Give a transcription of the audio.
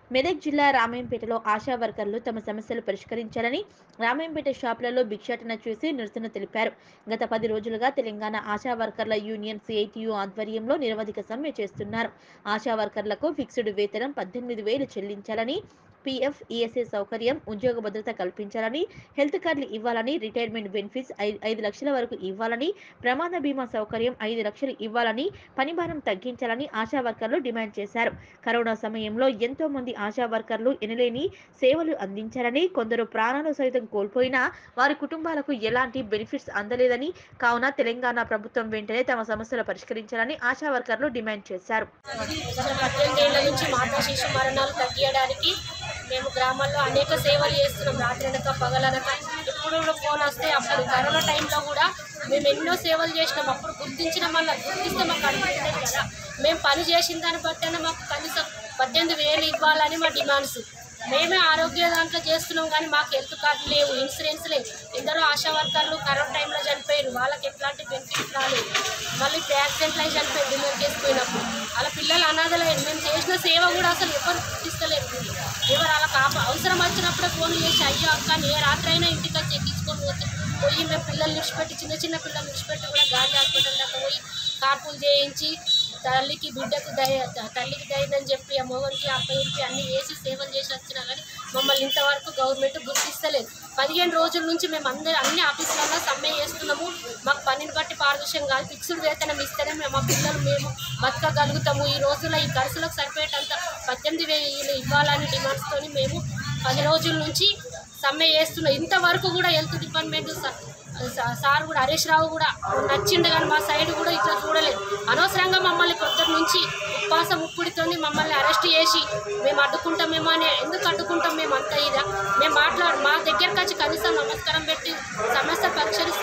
మెదక్ జిల్లా రామాయంపేటలో ఆశా వర్కర్లు తమ సమస్యలు పరిష్కరించాలని రామాయంపేట షాపులలో భిక్షాటన చేసి నిరసన తెలిపారు గత పది రోజులుగా తెలంగాణ ఆశా వర్కర్ల యూనియన్ సిఐటియు ఆధ్వర్యంలో నిరవధిక సమ్మె చేస్తున్నారు ఆశా వర్కర్లకు ఫిక్స్డ్ వేతనం పద్దెనిమిది వేలు చెల్లించాలని పీఎఫ్ ఈఎస్ఐ సౌకర్యం ఉద్యోగ భద్రత కల్పించాలని హెల్త్ కార్డులు ఇవ్వాలని రిటైర్మెంట్ బెనిఫిట్స్ ఐ- ఐదు లక్షల వరకు ఇవ్వాలని ప్రమాద బీమా సౌకర్యం ఐదు లక్షలు ఇవ్వాలని పనిభారం తగ్గించాలని ఆశా వర్కర్లు డిమాండ్ చేశారు కరోనా సమయంలో ఎంతో మంది ఆశా వర్కర్లు ఎనలేని సేవలు అందించారని కొందరు ప్రాణాలు సైతం కోల్పోయినా వారి కుటుంబాలకు ఎలాంటి బెనిఫిట్స్ అందలేదని కావున తెలంగాణ ప్రభుత్వం వెంటనే తమ సమస్యలు పరిష్కరించాలని ఆశా వర్కర్లు డిమాండ్ చేశారు గత పద్దెనిమిది ఏళ్ల నుంచి మాతా శిశు మరణాలు తగ్గించడానికి మేము గ్రామాల్లో అనేక సేవలు చేస్తున్నాం రాత్రనక పగలనక ఎప్పుడు కూడా ఫోన్ వస్తే అప్పుడు కరోనా టైంలో కూడా మేము ఎన్నో సేవలు చేసినాం అప్పుడు గుర్తించిన మళ్ళీ గుర్తిస్తే మాకు అనిపించలేదు కదా మేము పని చేసిన దాన్ని బట్టి మాకు కనీసం పద్దెనిమిది వేలు ఇవ్వాలని మా డిమాండ్స్ మేమే ఆరోగ్య దాంట్లో చేస్తున్నాం కానీ మాకు హెల్త్ కార్డు లేవు ఇన్సూరెన్స్ లేవు ఎందరో ఆశా వర్కర్లు కరోనా టైంలో చనిపోయారు వాళ్ళకి ఎట్లాంటి బెనిఫిట్ రాలేదు మళ్ళీ ఇప్పుడు యాక్సిడెంట్లు అయి చనిపోయారు డిమాండ్ చేసుకుపోయినప్పుడు వాళ్ళ పిల్లలు అనాథలయ్యారు మేము చేసిన సేవ కూడా అసలు ఎవరు గుర్తిస్తలేరు ఎవరు అలా కాప అవసరం వచ్చినప్పుడే ఫోన్ చేసి అయ్యో అక్క ఏ రాత్రి అయినా ఇంటికి వచ్చి ఎక్కించుకొని పోతే పోయి మేము పిల్లల్ని విడిచిపెట్టి చిన్న చిన్న పిల్లల్ని విడిచిపెట్టి కూడా గాంధీ హాస్పిటల్ దాకా పోయి కార్పులు చేయించి తల్లికి బిడ్డకు దయ తల్లికి ధైర్యం చెప్పి ఆ మొగనికి అప్పగించి అన్ని వేసి సేవలు చేసి వచ్చినా కానీ మమ్మల్ని ఇంతవరకు గవర్నమెంట్ గుర్తిస్తలేదు పదిహేను రోజుల నుంచి మేము అందరూ అన్ని ఆఫీసులలో సమ్మె చేస్తున్నాము మాకు పనిని బట్టి పారదర్శం కాదు ఫిక్స్డ్ వేతనం ఇస్తేనే మేము మా పిల్లలు మేము బతకగలుగుతాము ఈ రోజుల్లో ఈ ఖర్చులకు సరిపోయేటంత పద్దెనిమిది వేలు ఇవ్వాలని డిమాండ్స్తోని మేము పది రోజుల నుంచి సమ్మె చేస్తున్నాం ఇంతవరకు కూడా హెల్త్ డిపార్ట్మెంట్ స- స- సార్ కూడా హరీష్ రావు కూడా నచ్చిండు కానీ మా సైడ్ కూడా ఇట్లా చూడలేదు అనవసరంగా మమ్మల్ని పొద్దున్న నుంచి ఉపవాసం ఉప్పుడితోని మమ్మల్ని అరెస్ట్ చేసి మేము అడ్డుకుంటామేమో అని ఎందుకు అడ్డుకుంటాం మేము అంత ఇదా మేము మాట్లాడు మా దగ్గరకు వచ్చి కనీసం నమస్కారం పెట్టి సమస్య పరిష్కరి